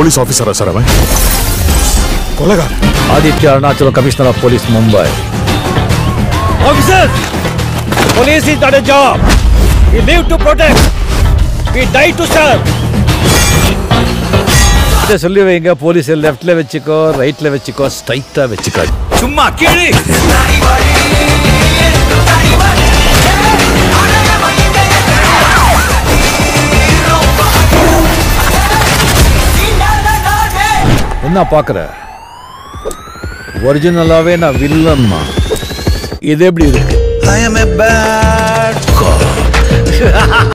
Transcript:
Police ஆபீசரா sir அவன் கொலகாரன் Aditya Arunachalam commissioner of police Mumbai Officer! Police is not a job. We live to protect. We die to serve. இதை சொல்லி வைங்க police லெஃப்ட்ல வச்சுக்கோ ரைட்ல வச்சுக்கோ ஸ்ட்ரைட்டா வச்சுக்கோ சும்மா கீழே என்ன பாக்குற ஒரிஜினலாவே நான் வில்லன்மா இது எப்படி இருக்கு I am a bad cop.